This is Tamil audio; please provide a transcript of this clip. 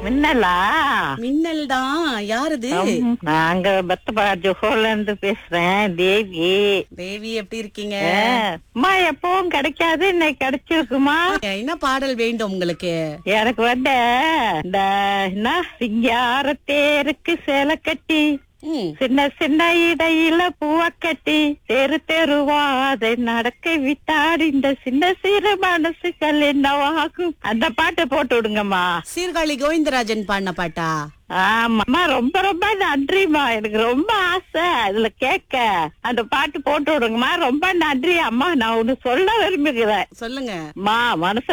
மின்னலா மின்னல் தான் யாருது ம், நாங்க பத்தபா ஜோஹோல இருந்து பேசுறேன் தேவி தேவி எப்படி இருக்கீங்க ஆ, அம்மா எப்பவும் கிடைக்காது இன்னைக்கு கிடைச்சிருக்குமா என்ன பாடல் வேண்டும் உங்களுக்கு எனக்கு வந்து இந்த என்ன சிங்கார தேருக்கு சேலை கட்டி ம், சின்ன சின்ன இடையில பூவ கட்டி தெரு தெருவா அதை நடக்க விட்டாடு இந்த சின்ன சிறு மனசுகள் என்னவாகும் அந்த பாட்டை போட்டு விடுங்கம்மா சீர்காழி கோவிந்தராஜன் பாடின பாட்டா ஆமாம்மா ரொம்ப ரொம்ப நன்றிம்மா எனக்கு ரொம்ப ஆசை அதுல கேட்க அந்த பாட்டு போட்டு விடுங்கம்மா ரொம்ப நன்றி அம்மா நான் ஒண்ணு சொல்ல விரும்புகிறேன் சொல்லுங்க அம்மா மனசு